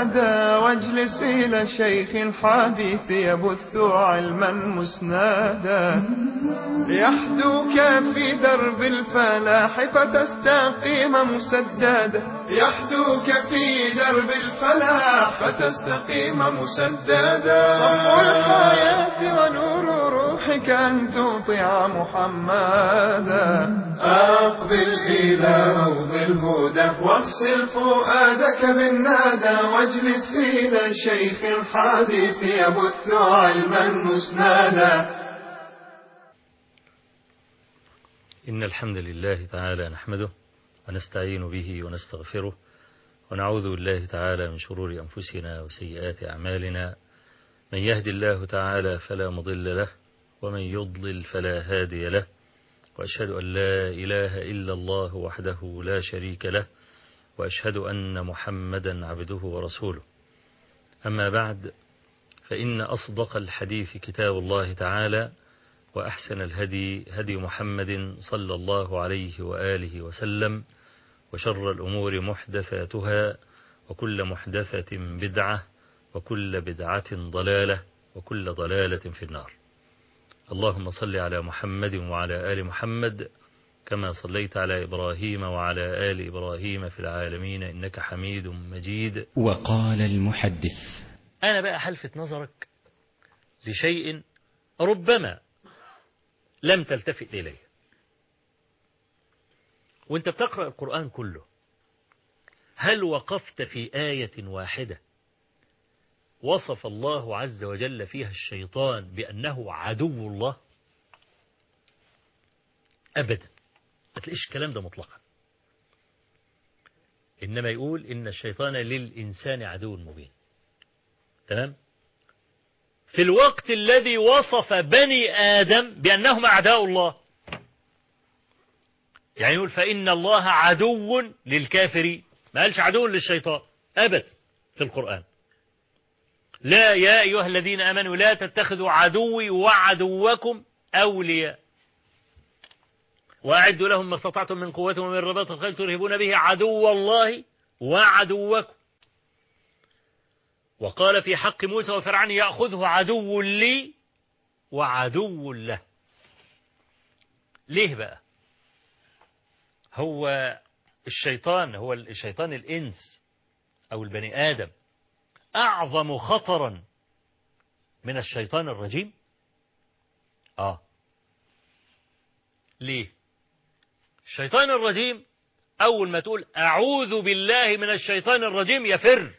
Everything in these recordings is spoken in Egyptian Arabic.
المسنادا واجلس إلى شيخ حديث يبث علما مسنادا يحدوك في درب الفلاح فتستقيم مسددا يحدوك في درب الفلاح فتستقيم مسددا صفو الحياة ونور روحك أن تطيع محمدا أقبل إلى روض الهدى واغسل فؤادك بالنادى واجلس إلى شيخ الحديث يبث علما مسنادا إن الحمد لله تعالى نحمده ونستعين به ونستغفره ونعوذ بالله تعالى من شرور أنفسنا وسيئات أعمالنا من يهد الله تعالى فلا مضل له ومن يضلل فلا هادي له وأشهد أن لا إله إلا الله وحده لا شريك له وأشهد أن محمدا عبده ورسوله أما بعد فإن أصدق الحديث كتاب الله تعالى وأحسن الهدي هدي محمد صلى الله عليه وآله وسلم وشر الأمور محدثاتها وكل محدثة بدعة وكل بدعة ضلالة وكل ضلالة في النار اللهم صل على محمد وعلى آل محمد كما صليت على إبراهيم وعلى آل إبراهيم في العالمين إنك حميد مجيد وقال المحدث أنا بقى حلفت نظرك لشيء ربما لم تلتفت إليه وانت بتقرأ القرآن كله هل وقفت في آية واحدة وصف الله عز وجل فيها الشيطان بأنه عدو الله أبدا ما تلاقيش الكلام ده مطلقا إنما يقول إن الشيطان للإنسان عدو مبين تمام في الوقت الذي وصف بني آدم بأنهم أعداء الله يعني يقول فإن الله عدو للكافرين ما قالش عدو للشيطان أبدا في القرآن لا يا أيها الذين أمنوا لا تتخذوا عدوي وعدوكم أولياء وأعدوا لهم ما استطعتم من قوة ومن رباط الخيل ترهبون به عدو الله وعدوكم وقال في حق موسى وفرعون يأخذه عدو لي وعدو له ليه بقى هو الشيطان هو الشيطان الإنس أو البني آدم أعظم خطرا من الشيطان الرجيم آه ليه الشيطان الرجيم أول ما تقول أعوذ بالله من الشيطان الرجيم يفر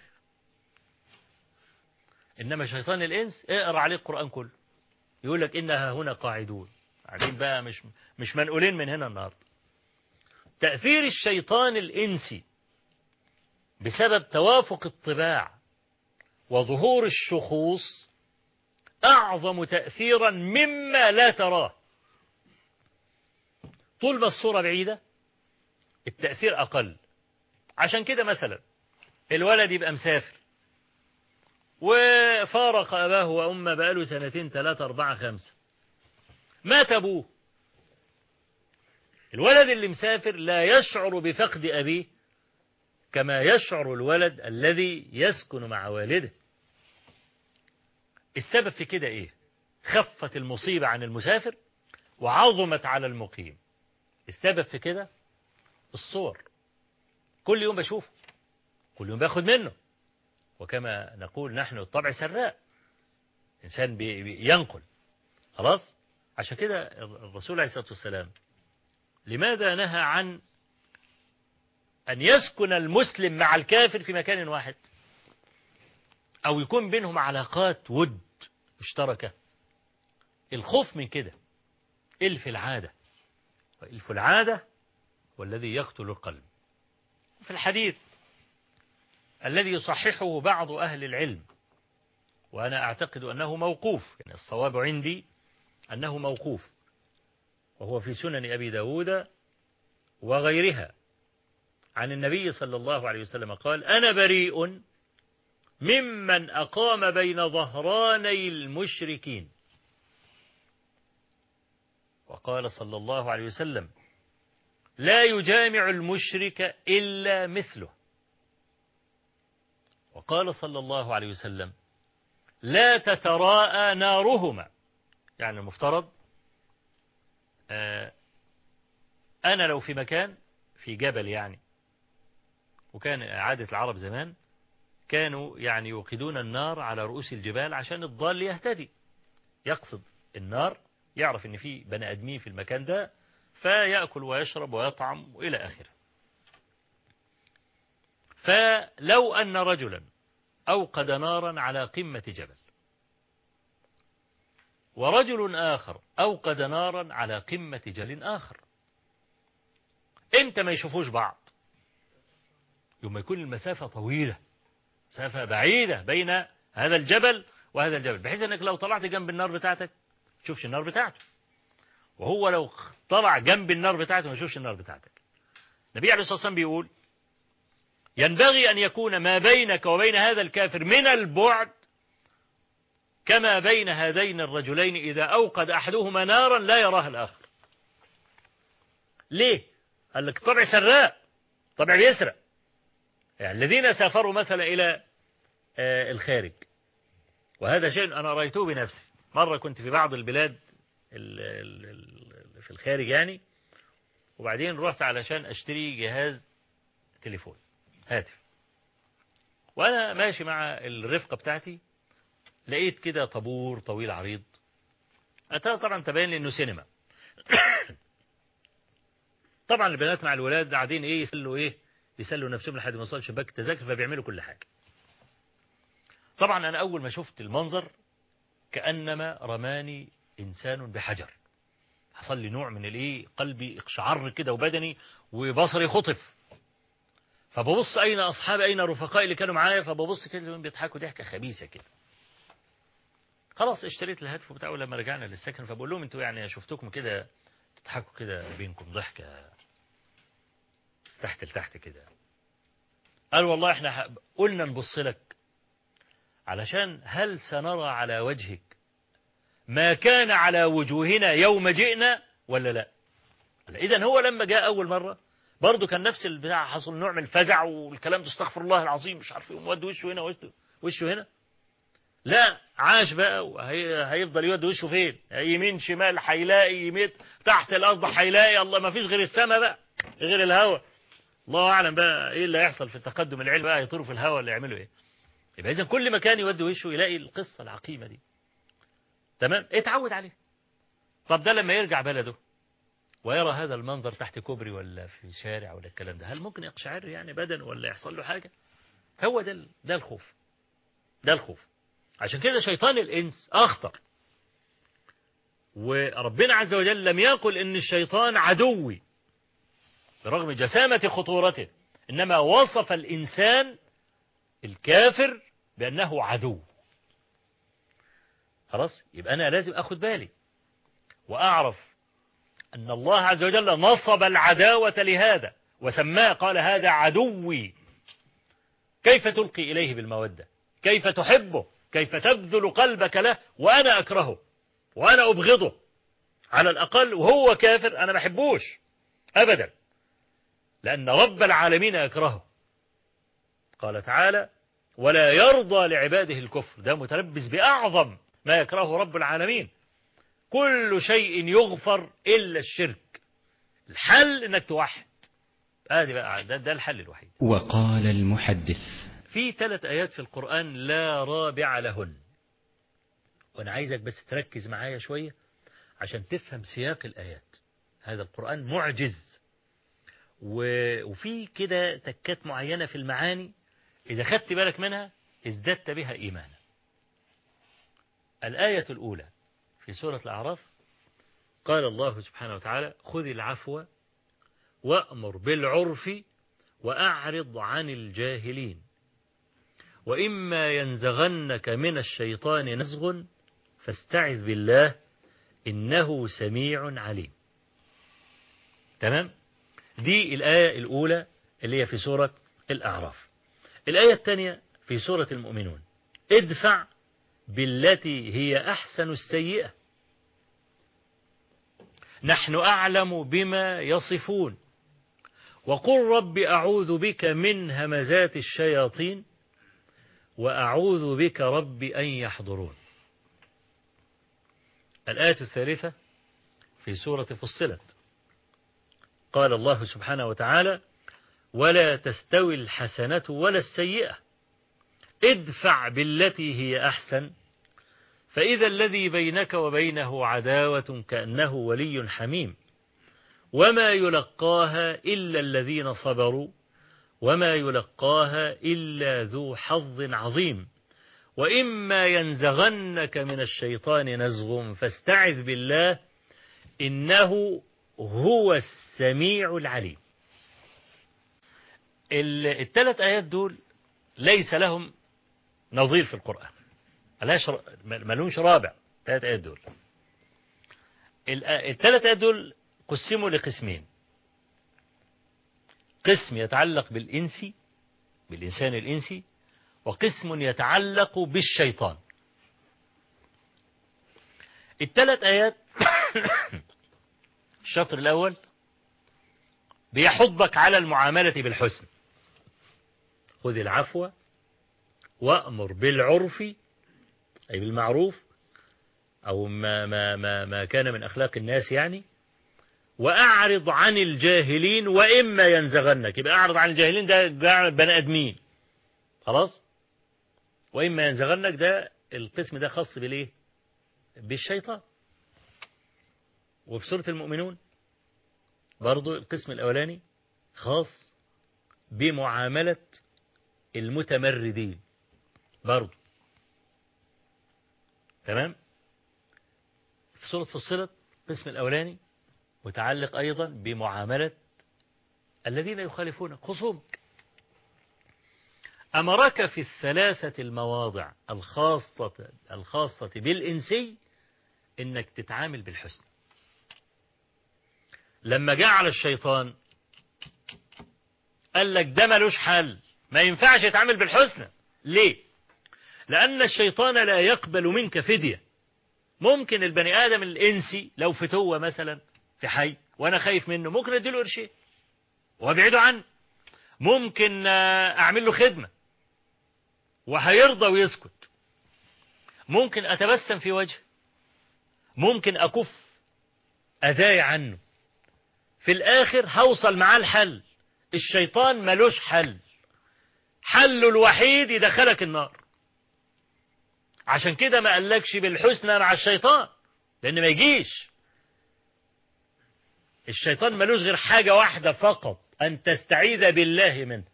إنما شيطان الإنس اقرأ عليه القرآن كله يقول لك إنها هنا قاعدون قاعدين بقى مش مش منقولين من هنا النهارده تأثير الشيطان الإنسي بسبب توافق الطباع وظهور الشخوص أعظم تأثيرا مما لا تراه طول ما الصورة بعيدة التأثير أقل عشان كده مثلا الولد يبقى مسافر وفارق أباه وأمه بقاله سنتين ثلاثة أربعة خمسة مات أبوه الولد اللي مسافر لا يشعر بفقد أبيه كما يشعر الولد الذي يسكن مع والده السبب في كده إيه خفت المصيبة عن المسافر وعظمت على المقيم السبب في كده الصور كل يوم بشوفه كل يوم باخد منه وكما نقول نحن الطبع سراء إنسان ينقل خلاص عشان كده الرسول عليه الصلاة والسلام لماذا نهى عن أن يسكن المسلم مع الكافر في مكان واحد أو يكون بينهم علاقات ود مشتركة الخوف من كده إلف العادة وإلف العادة والذي يقتل القلب في الحديث الذي يصححه بعض أهل العلم وأنا أعتقد أنه موقوف يعني الصواب عندي أنه موقوف وهو في سنن أبي داود وغيرها عن النبي صلى الله عليه وسلم قال أنا بريء ممن أقام بين ظهراني المشركين وقال صلى الله عليه وسلم لا يجامع المشرك إلا مثله وقال صلى الله عليه وسلم لا تتراءى نارهما يعني المفترض آه أنا لو في مكان في جبل يعني وكان عادة العرب زمان كانوا يعني يوقدون النار على رؤوس الجبال عشان الضال يهتدي يقصد النار يعرف ان في بني ادمين في المكان ده فيأكل ويشرب ويطعم وإلى آخره فلو أن رجلا أوقد نارا على قمة جبل ورجل آخر أوقد نارا على قمة جبل آخر امتى ما يشوفوش بعض يوم يكون المسافة طويلة مسافة بعيدة بين هذا الجبل وهذا الجبل بحيث انك لو طلعت جنب النار بتاعتك تشوفش النار بتاعته وهو لو طلع جنب النار بتاعته ما يشوفش النار بتاعتك النبي عليه الصلاة والسلام بيقول ينبغي أن يكون ما بينك وبين هذا الكافر من البعد كما بين هذين الرجلين إذا أوقد أحدهما نارا لا يراها الآخر ليه؟ قال لك طبع سراء طبع بيسرق يعني الذين سافروا مثلا إلى الخارج وهذا شيء أنا رأيته بنفسي مرة كنت في بعض البلاد في الخارج يعني وبعدين رحت علشان أشتري جهاز تليفون هاتف وأنا ماشي مع الرفقة بتاعتي لقيت كده طابور طويل عريض أتى طبعا تبين لي إنه سينما طبعا البنات مع الولاد قاعدين إيه يسلوا إيه يسلوا نفسهم لحد ما يوصل شباك التذاكر فبيعملوا كل حاجة طبعا أنا أول ما شفت المنظر كأنما رماني إنسان بحجر حصل لي نوع من الإيه قلبي اقشعر كده وبدني وبصري خطف فببص أين أصحابي أين رفقائي اللي كانوا معايا فببص كده بيضحكوا ضحكة خبيثة كده خلاص اشتريت الهاتف بتاعه لما رجعنا للسكن فبقول لهم انتوا يعني شفتكم كده تضحكوا كده بينكم ضحكة تحت لتحت كده قال والله احنا قلنا نبص لك علشان هل سنرى على وجهك ما كان على وجوهنا يوم جئنا ولا لا إذا هو لما جاء أول مرة برضه كان نفس البتاع حصل نوع من الفزع والكلام ده استغفر الله العظيم مش عارف يقوم وشه هنا وشه, وشه هنا لا عاش بقى وهيفضل يود وشه فين يمين شمال هيلاقي يمين تحت الأرض هيلاقي الله ما فيش غير السماء بقى غير الهواء الله أعلم بقى إيه اللي هيحصل في التقدم العلمي بقى يطيروا في الهواء اللي يعملوا إيه يبقى إذا كل مكان يود وشه يلاقي القصة العقيمة دي تمام اتعود عليه طب ده لما يرجع بلده ويرى هذا المنظر تحت كوبري ولا في شارع ولا الكلام ده هل ممكن يقشعر يعني بدن ولا يحصل له حاجة هو ده ده الخوف ده الخوف عشان كده شيطان الإنس أخطر وربنا عز وجل لم يقل إن الشيطان عدوي برغم جسامة خطورته إنما وصف الإنسان الكافر بأنه عدو خلاص يبقى أنا لازم أخد بالي وأعرف أن الله عز وجل نصب العداوة لهذا وسماه قال هذا عدوي كيف تلقي إليه بالمودة كيف تحبه كيف تبذل قلبك له وأنا أكرهه وأنا أبغضه على الأقل وهو كافر أنا ما بحبوش أبدا لأن رب العالمين يكرهه قال تعالى ولا يرضى لعباده الكفر ده متلبس بأعظم ما يكرهه رب العالمين كل شيء يغفر إلا الشرك الحل إنك توحد هذه بقى ده, ده الحل الوحيد وقال المحدث في ثلاث آيات في القرآن لا رابع لهن وأنا عايزك بس تركز معايا شوية عشان تفهم سياق الآيات هذا القرآن معجز وفي كده تكات معينة في المعاني إذا خدت بالك منها ازددت بها إيمانا الآية الأولى في سورة الأعراف قال الله سبحانه وتعالى خذ العفو وأمر بالعرف وأعرض عن الجاهلين وإما ينزغنك من الشيطان نزغ فاستعذ بالله إنه سميع عليم تمام دي الآية الأولى اللي هي في سورة الأعراف الآية الثانية في سورة المؤمنون ادفع بالتي هي أحسن السيئة نحن أعلم بما يصفون وقل رب أعوذ بك من همزات الشياطين وأعوذ بك رب أن يحضرون الآية الثالثة في سورة فصلت قال الله سبحانه وتعالى ولا تستوي الحسنة ولا السيئة ادفع بالتي هي أحسن فإذا الذي بينك وبينه عداوة كأنه ولي حميم وما يلقاها إلا الذين صبروا وما يلقاها إلا ذو حظ عظيم وإما ينزغنك من الشيطان نزغ فاستعذ بالله إنه هو السميع العليم الثلاث آيات دول ليس لهم نظير في القرآن ملهمش رابع الثلاث آيات دول الثلاث آيات دول قسموا لقسمين قسم يتعلق بالإنسي بالإنسان الإنسي وقسم يتعلق بالشيطان الثلاث آيات الشطر الأول بيحضك على المعاملة بالحسن خذ العفو وأمر بالعرف أي بالمعروف أو ما, ما, ما, ما كان من أخلاق الناس يعني وأعرض عن الجاهلين وإما ينزغنك يبقى أعرض عن الجاهلين ده بني آدمين خلاص وإما ينزغنك ده القسم ده خاص بالإيه بالشيطان وفي سورة المؤمنون برضو القسم الأولاني خاص بمعاملة المتمردين برضو تمام في سورة فصلت القسم الأولاني متعلق أيضا بمعاملة الذين يخالفونك خصومك أمرك في الثلاثة المواضع الخاصة الخاصة بالإنسي إنك تتعامل بالحسن لما جاء على الشيطان قال لك ده ملوش حل ما ينفعش يتعامل بالحسنى ليه لأن الشيطان لا يقبل منك فدية ممكن البني آدم الإنسي لو فتوة مثلا في حي وأنا خايف منه ممكن أديله قرشين وأبعده عنه ممكن أعمل له خدمة وهيرضى ويسكت ممكن أتبسم في وجهه ممكن أكف أذاي عنه في الآخر هوصل معاه الحل الشيطان ملوش حل حله الوحيد يدخلك النار عشان كده ما قالكش بالحسنى مع الشيطان لأن ما يجيش الشيطان ملوش غير حاجة واحدة فقط أن تستعيذ بالله منه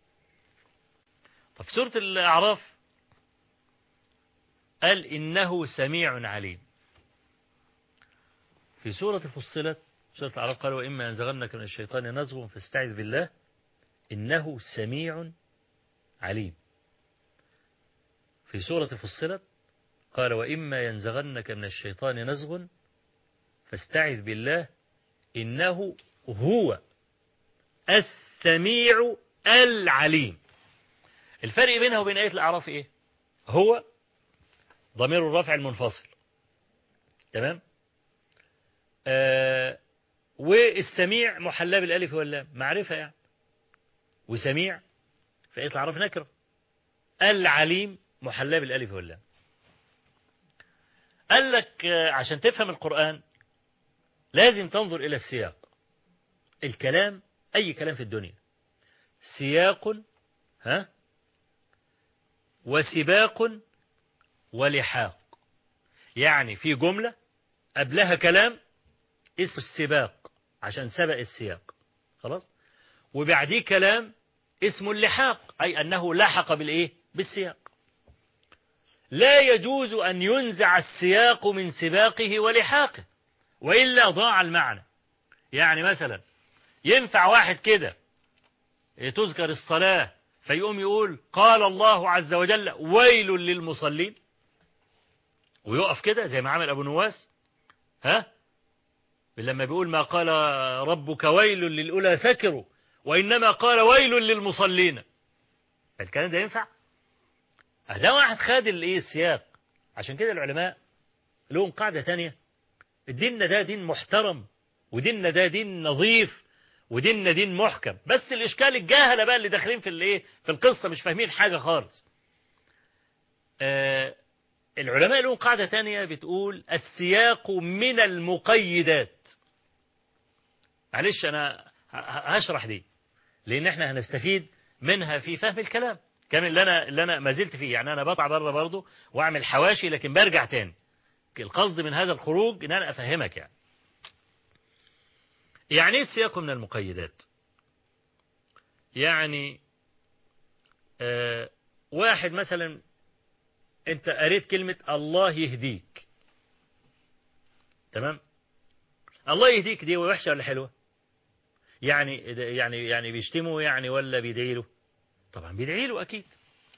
ففي سورة الأعراف قال إنه سميع عليم في سورة فصلت سورة الأعراف قال وإما ينزغنك من الشيطان نزغ فاستعذ بالله إنه سميع عليم في سورة فصلت قال وإما ينزغنك من الشيطان نزغ فاستعذ بالله إنه هو السميع العليم الفرق بينها وبين آية الأعراف إيه هو ضمير الرفع المنفصل تمام آه والسميع محلى بالالف واللام معرفة يعني وسميع في آية الأعراف نكرة العليم محلى بالالف واللام قال لك عشان تفهم القرآن لازم تنظر إلى السياق الكلام أي كلام في الدنيا سياق ها وسباق ولحاق يعني في جملة قبلها كلام اسم السباق عشان سبق السياق خلاص وبعديه كلام اسمه اللحاق أي أنه لحق بالإيه بالسياق لا يجوز أن ينزع السياق من سباقه ولحاقه وإلا ضاع المعنى يعني مثلا ينفع واحد كده تذكر الصلاة فيقوم يقول قال الله عز وجل ويل للمصلين ويقف كده زي ما عمل أبو نواس ها لما بيقول ما قال ربك ويل للأولى سكروا وإنما قال ويل للمصلين الكلام ده ينفع ده واحد خد الايه السياق عشان كده العلماء لهم قاعدة تانية ديننا ده دين محترم وديننا ده دين نظيف وديننا دين محكم بس الإشكال الجاهلة بقى اللي داخلين في الايه في القصة مش فاهمين حاجة خالص آه العلماء لهم قاعدة تانية بتقول السياق من المقيدات معلش أنا هشرح دي لأن احنا هنستفيد منها في فهم الكلام كان اللي أنا اللي أنا ما زلت فيه يعني أنا بطلع بره برضه وأعمل حواشي لكن برجع تاني القصد من هذا الخروج إن أنا أفهمك يعني يعني ايه السياق من المقيدات يعني آه واحد مثلا انت قريت كلمة الله يهديك تمام الله يهديك دي وحشة ولا حلوة يعني يعني يعني بيشتمه يعني ولا بيدعي له طبعا بيدعي له اكيد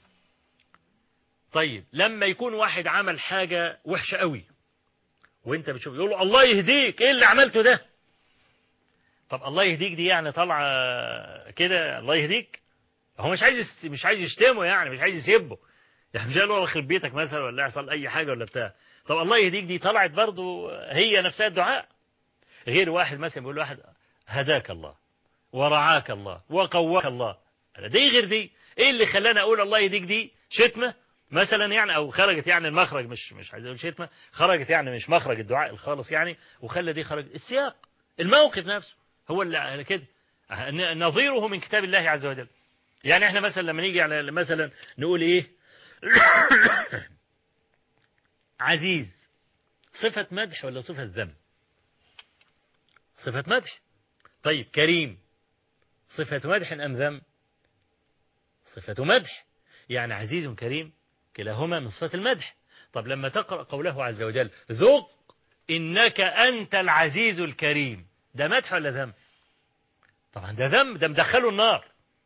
طيب لما يكون واحد عمل حاجة وحشة قوي وانت بتشوف يقول له الله يهديك ايه اللي عملته ده طب الله يهديك دي يعني طالعه كده الله يهديك هو مش عايز مش عايز يشتمه يعني مش عايز يسبه يعني مش قال له يخرب بيتك مثلا ولا يحصل اي حاجه ولا بتاع طب الله يهديك دي طلعت برضه هي نفسها الدعاء غير واحد مثلا بيقول واحد هداك الله ورعاك الله وقواك الله دي غير دي ايه اللي خلاني اقول الله يهديك دي شتمه مثلا يعني او خرجت يعني المخرج مش مش عايز اقول شتمه خرجت يعني مش مخرج الدعاء الخالص يعني وخلى دي خرج السياق الموقف نفسه هو اللي كده نظيره من كتاب الله عز وجل يعني احنا مثلا لما نيجي على مثلا نقول ايه عزيز صفة مدح ولا صفة ذم صفة مدح طيب كريم صفة مدح أم ذم صفة مدح يعني عزيز كريم كلاهما من صفة المدح طب لما تقرأ قوله عز وجل ذق إنك أنت العزيز الكريم ده مدح ولا ذم طبعا ده ذم ده مدخله النار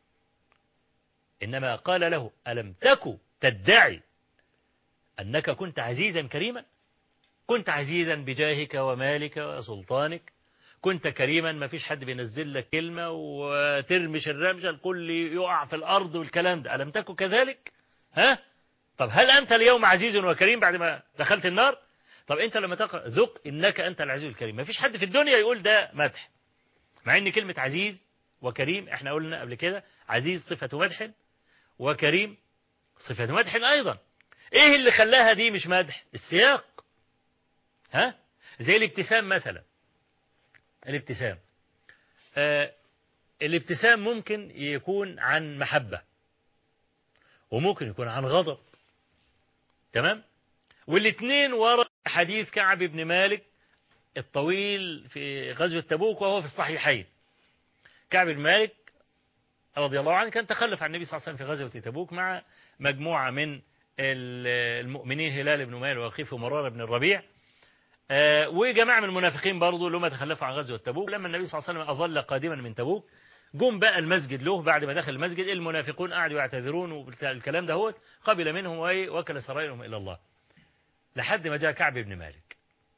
إنما قال له ألم تك تدعي أنك كنت عزيزا كريما كنت عزيزا بجاهك ومالك وسلطانك كنت كريما ما فيش حد بينزل لك كلمة وترمش الرمشة الكل يقع في الأرض والكلام ده ألم تكن كذلك ها طب هل أنت اليوم عزيز وكريم بعد ما دخلت النار طب أنت لما تقرأ ذق إنك أنت العزيز الكريم ما فيش حد في الدنيا يقول ده مدح مع ان كلمة عزيز وكريم احنا قلنا قبل كده عزيز صفة مدح وكريم صفة مدح أيضا ايه اللي خلاها دي مش مدح السياق ها زي الابتسام مثلا الابتسام آه الابتسام ممكن يكون عن محبة وممكن يكون عن غضب تمام والاثنين ورا حديث كعب بن مالك الطويل في غزوة تبوك وهو في الصحيحين كعب بن مالك رضي الله عنه كان تخلف عن النبي صلى الله عليه وسلم في غزوة تبوك مع مجموعة من المؤمنين هلال بن مال وخيف مرار بن الربيع وجماعة من المنافقين برضو اللي هم تخلفوا عن غزوة تبوك لما النبي صلى الله عليه وسلم أظل قادما من تبوك جم بقى المسجد له بعد ما دخل المسجد المنافقون قعدوا يعتذرون والكلام ده هو قبل منهم وكل سرائرهم إلى الله لحد ما جاء كعب بن مالك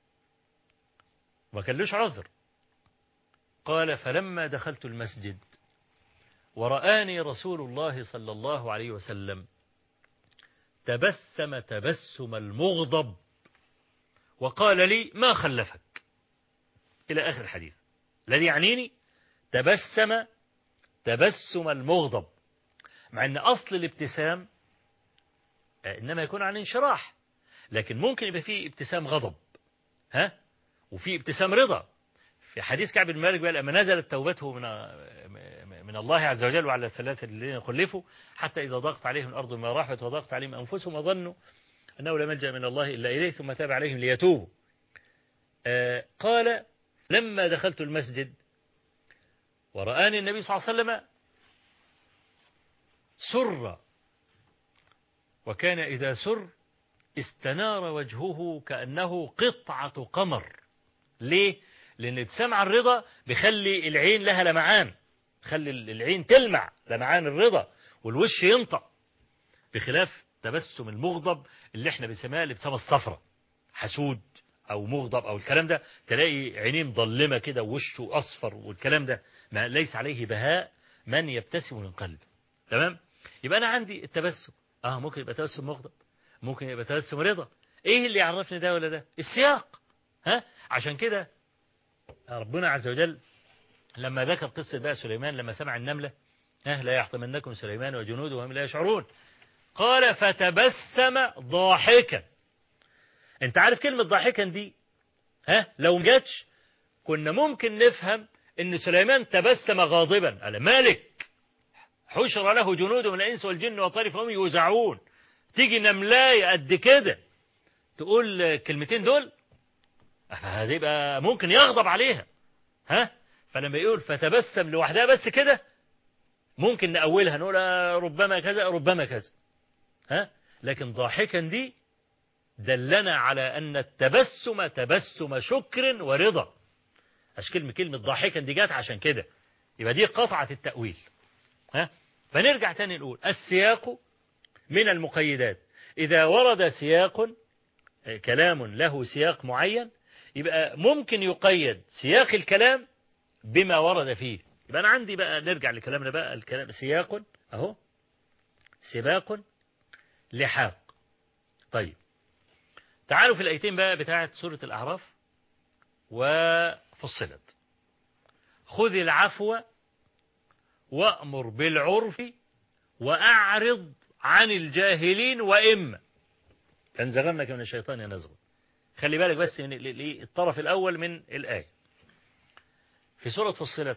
وكان لوش عذر قال فلما دخلت المسجد ورآني رسول الله صلى الله عليه وسلم تبسم تبسم المغضب وقال لي ما خلفك إلى آخر الحديث الذي يعنيني تبسم تبسم المغضب مع أن أصل الابتسام إنما يكون عن انشراح لكن ممكن يبقى فيه ابتسام غضب ها وفي ابتسام رضا في حديث كعب بن مالك بقى لما نزلت توبته من من الله عز وجل وعلى الثلاثة الذين خلفوا حتى إذا ضاقت عليهم الأرض ما راحت وضاقت عليهم أنفسهم وظنوا أنه لا ملجأ من الله إلا إليه ثم تاب عليهم ليتوبوا آه قال لما دخلت المسجد ورآني النبي صلى الله عليه وسلم سر وكان إذا سر استنار وجهه كأنه قطعة قمر ليه؟ لأن ابتسام عن الرضا بيخلي العين لها لمعان خلي العين تلمع لمعان الرضا والوش ينطق بخلاف تبسم المغضب اللي احنا بنسميها الابتسامة الصفراء حسود أو مغضب أو الكلام ده تلاقي عينيه مظلمة كده ووشه أصفر والكلام ده ما ليس عليه بهاء من يبتسم من قلب تمام يبقى أنا عندي التبسم اه ممكن يبقى تبسم مغضب ممكن يبقى تبسم رضا ايه اللي يعرفني ده ولا ده السياق ها عشان كده ربنا عز وجل لما ذكر قصة بقى سليمان لما سمع النملة ها لا يحطمنكم سليمان وجنوده وهم لا يشعرون قال فتبسم ضاحكا انت عارف كلمة ضاحكا دي ها لو ما جاتش كنا ممكن نفهم ان سليمان تبسم غاضبا قال مالك حشر له جنود من الانس والجن والطير فهم يوزعون تيجي نملاية قد كده تقول الكلمتين دول هتبقى ممكن يغضب عليها ها فلما يقول فتبسم لوحدها بس كده ممكن نأولها نقول ربما كذا ربما كذا ها لكن ضاحكا دي دلنا على أن التبسم تبسم شكر ورضا أش كلمة كلمة ضاحكا دي جات عشان كده يبقى دي قطعة التأويل ها فنرجع تاني نقول السياق من المقيدات إذا ورد سياق كلام له سياق معين يبقى ممكن يقيد سياق الكلام بما ورد فيه يبقى أنا عندي بقى نرجع لكلامنا بقى الكلام سياق أهو سباق لحاق طيب تعالوا في الآيتين بقى بتاعة سورة الأعراف وفصلت خذ العفو وأمر بالعرف وأعرض عن الجاهلين وإما تنزغنك من الشيطان ينزغ خلي بالك بس من الطرف الأول من الآية في سورة فصلت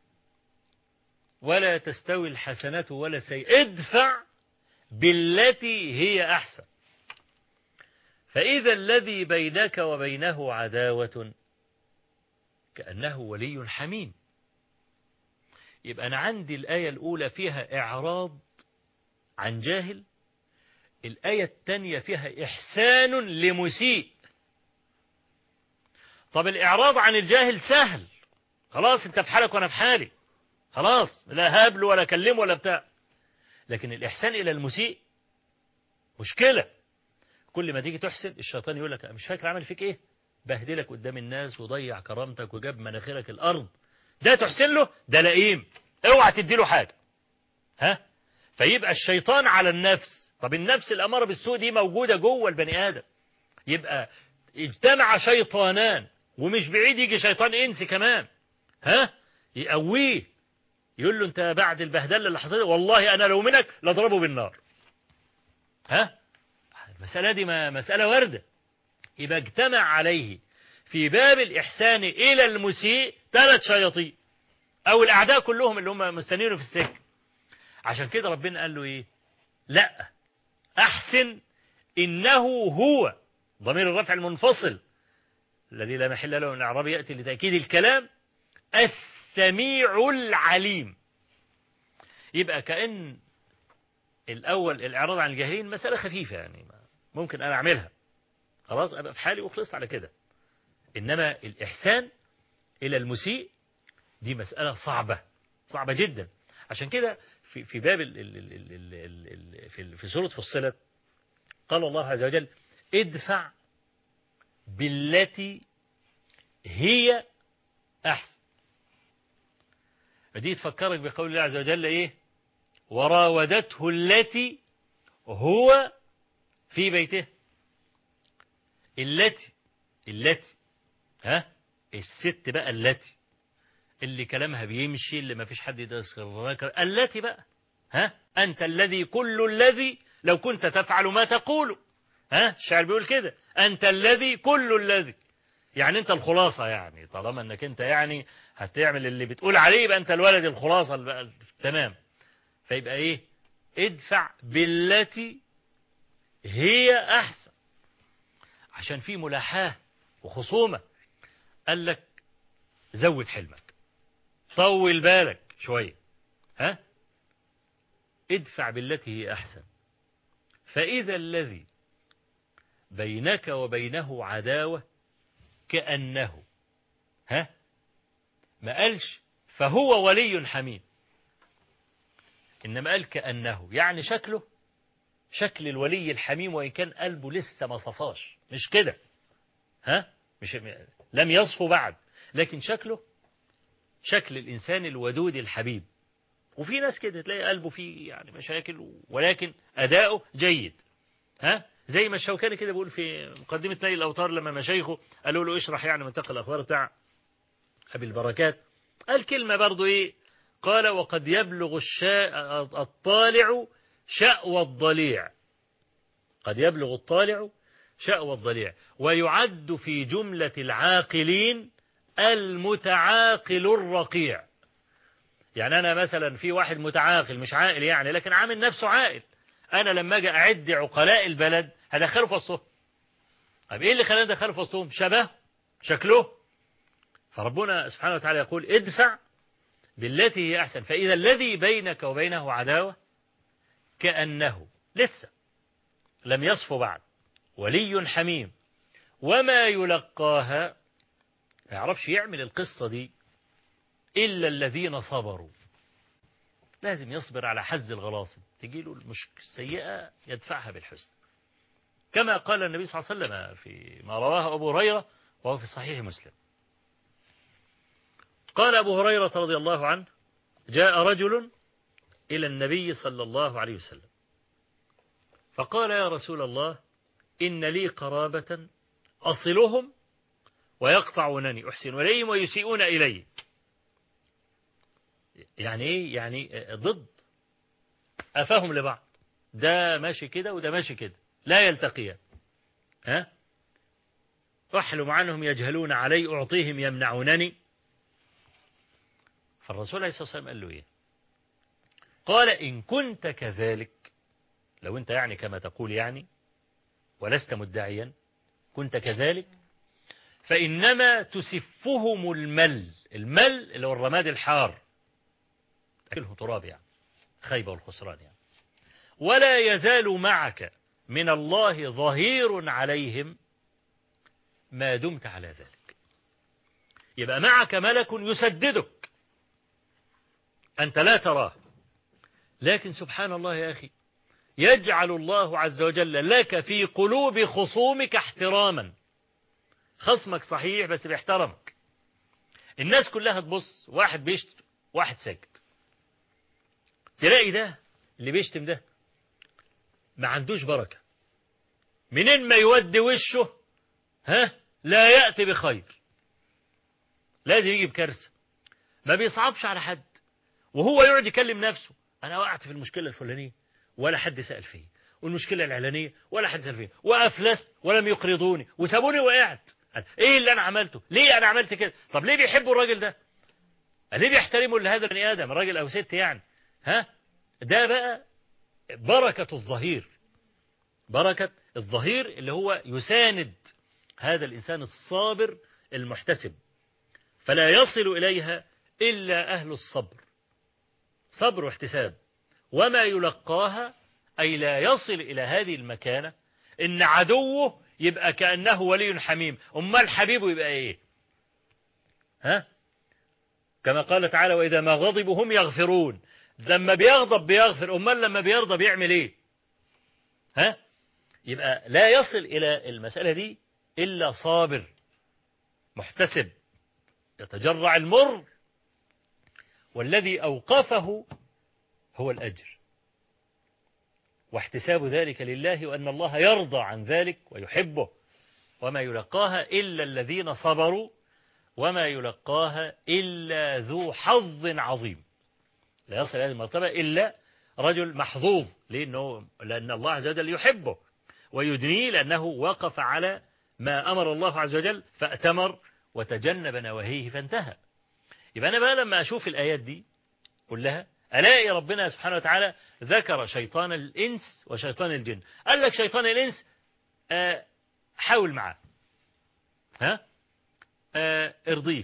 ولا تستوي الحسنة ولا سيئة ادفع بالتي هي أحسن فإذا الذي بينك وبينه عداوة كأنه ولي حميم يبقى أنا عندي الآية الأولى فيها إعراض عن جاهل الآية الثانية فيها إحسان لمسيء طب الإعراض عن الجاهل سهل خلاص أنت في حالك وأنا في حالي خلاص لا هابله ولا كلمه ولا بتاع لكن الإحسان إلى المسيء مشكلة كل ما تيجي تحسن الشيطان يقول لك مش فاكر عمل فيك إيه بهدلك قدام الناس وضيع كرامتك وجاب مناخيرك الأرض ده تحسن له ده لئيم اوعى تديله حاجة ها فيبقى الشيطان على النفس طب النفس الأمارة بالسوء دي موجودة جوه البني آدم يبقى اجتمع شيطانان ومش بعيد يجي شيطان إنسي كمان ها يقويه يقول له انت بعد البهدله اللي حصلت والله انا لو منك لاضربه بالنار ها المساله دي ما مساله وارده يبقى اجتمع عليه في باب الاحسان الى المسيء ثلاث شياطين او الاعداء كلهم اللي هم مستنينه في السجن عشان كده ربنا قال له ايه لا احسن انه هو ضمير الرفع المنفصل الذي لا محل له من الاعراب ياتي لتاكيد الكلام السميع العليم يبقى كأن الأول الإعراض عن الجاهلين مسألة خفيفة يعني ممكن أنا أعملها خلاص أبقى في حالي وخلصت على كده إنما الإحسان إلى المسيء دي مسألة صعبة صعبة جدا عشان كده في في باب ال ال ال ال ال ال في في سورة فصلت قال الله عز وجل ادفع بالتي هي أحسن فدي تفكرك بقول الله عز وجل إيه وراودته التي هو في بيته التي التي ها الست بقى التي اللي كلامها بيمشي اللي ما فيش حد يدرس التي بقى ها أنت الذي كل الذي لو كنت تفعل ما تقول ها الشاعر بيقول كده أنت الذي كل الذي يعني أنت الخلاصة يعني طالما أنك أنت يعني هتعمل اللي بتقول عليه يبقى أنت الولد الخلاصة تمام فيبقى إيه ادفع بالتي هي أحسن عشان في ملاحاة وخصومة قال لك زود حلمك طول بالك شوية ها ادفع بالتي هي أحسن فإذا الذي بينك وبينه عداوة كأنه ها ما قالش فهو ولي حميم إنما قال كأنه يعني شكله شكل الولي الحميم وإن كان قلبه لسه ما صفاش مش كده ها مش لم يصفو بعد لكن شكله شكل الإنسان الودود الحبيب وفي ناس كده تلاقي قلبه فيه يعني مشاكل ولكن أداؤه جيد ها زي ما الشوكاني كده بيقول في مقدمة نيل الأوتار لما مشايخه قالوا له اشرح يعني منطق الأخبار بتاع أبي البركات قال كلمة برضو إيه قال وقد يبلغ الشا... الطالع شأوى الضليع قد يبلغ الطالع شأوى الضليع ويعد في جملة العاقلين المتعاقل الرقيع يعني أنا مثلا في واحد متعاقل مش عاقل يعني لكن عامل نفسه عاقل أنا لما أجي أعد عقلاء البلد هدخله في وسطهم طب إيه اللي خلاني أدخله في وسطهم شبه شكله فربنا سبحانه وتعالى يقول ادفع بالتي هي أحسن فإذا الذي بينك وبينه عداوة كأنه لسه لم يصف بعد ولي حميم وما يلقاها ما يعرفش يعمل القصة دي إلا الذين صبروا لازم يصبر على حز الغلاصب تجي له المشكلة السيئة يدفعها بالحسن كما قال النبي صلى الله عليه وسلم في ما رواه أبو هريرة وهو في صحيح مسلم قال أبو هريرة رضي الله عنه جاء رجل إلى النبي صلى الله عليه وسلم فقال يا رسول الله إن لي قرابة أصلهم ويقطعونني أحسن إليهم ويسيئون إلي يعني إيه يعني ضد أفهم لبعض ده ماشي كده وده ماشي كده لا يلتقيان ها أحلم عنهم يجهلون علي أعطيهم يمنعونني فالرسول عليه الصلاة والسلام قال له إيه قال إن كنت كذلك لو أنت يعني كما تقول يعني ولست مدعيا كنت كذلك فإنما تسفهم المل المل اللي هو الرماد الحار تأكله تراب يعني خيبة والخسران يعني ولا يزال معك من الله ظهير عليهم ما دمت على ذلك يبقى معك ملك يسددك أنت لا تراه لكن سبحان الله يا أخي يجعل الله عز وجل لك في قلوب خصومك احتراما خصمك صحيح بس بيحترمك الناس كلها تبص واحد بيشتم واحد ساكت تلاقي ده اللي بيشتم ده ما عندوش بركة منين ما يودي وشه ها لا يأتي بخير لازم يجي بكارثة ما بيصعبش على حد وهو يقعد يكلم نفسه أنا وقعت في المشكلة الفلانية ولا حد سأل فيه والمشكلة الإعلانية ولا حد سأل فيه وأفلست ولم يقرضوني وسابوني وقعت إيه اللي أنا عملته ليه أنا عملت كده طب ليه بيحبوا الراجل ده ليه بيحترموا لهذا البني آدم الراجل أو ست يعني ها ده بقى بركة الظهير بركة الظهير اللي هو يساند هذا الإنسان الصابر المحتسب فلا يصل إليها إلا أهل الصبر صبر واحتساب وما يلقاها أي لا يصل إلى هذه المكانة إن عدوه يبقى كأنه ولي حميم أمال حبيبه يبقى إيه ها كما قال تعالى وإذا ما غضبوا هم يغفرون لما بيغضب بيغفر أمال لما بيرضى بيعمل إيه ها يبقى لا يصل إلى المسألة دي إلا صابر محتسب يتجرع المر والذي أوقفه هو الأجر واحتساب ذلك لله وأن الله يرضى عن ذلك ويحبه وما يلقاها إلا الذين صبروا وما يلقاها إلا ذو حظ عظيم لا يصل هذه المرتبة إلا رجل محظوظ لأنه لأن الله عز وجل يحبه ويدنيه لأنه وقف على ما أمر الله عز وجل فأتمر وتجنب نواهيه فانتهى يبقى أنا بقى لما أشوف الآيات دي كلها ألاقي ربنا سبحانه وتعالى ذكر شيطان الإنس وشيطان الجن قال لك شيطان الإنس آه حاول معاه ها آه ارضيه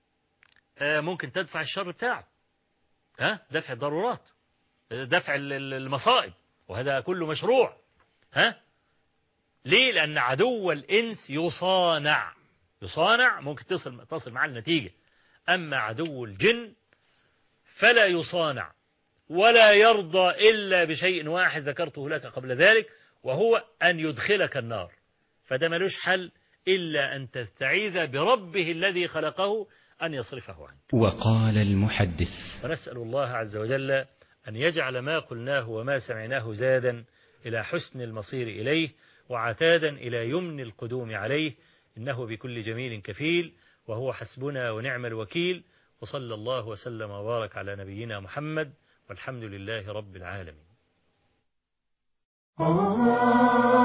آه ممكن تدفع الشر بتاعه ها دفع الضرورات دفع المصائب وهذا كله مشروع ها ليه لأن عدو الإنس يصانع يصانع ممكن تصل تصل معاه النتيجة أما عدو الجن فلا يصانع ولا يرضى إلا بشيء واحد ذكرته لك قبل ذلك وهو أن يدخلك النار فده ملوش حل إلا أن تستعيذ بربه الذي خلقه أن يصرفه عنك وقال المحدث ونسأل الله عز وجل أن يجعل ما قلناه وما سمعناه زادا إلى حسن المصير إليه وعتادا إلى يمن القدوم عليه إنه بكل جميل كفيل وهو حسبنا ونعم الوكيل وصلى الله وسلم وبارك على نبينا محمد والحمد لله رب العالمين Oh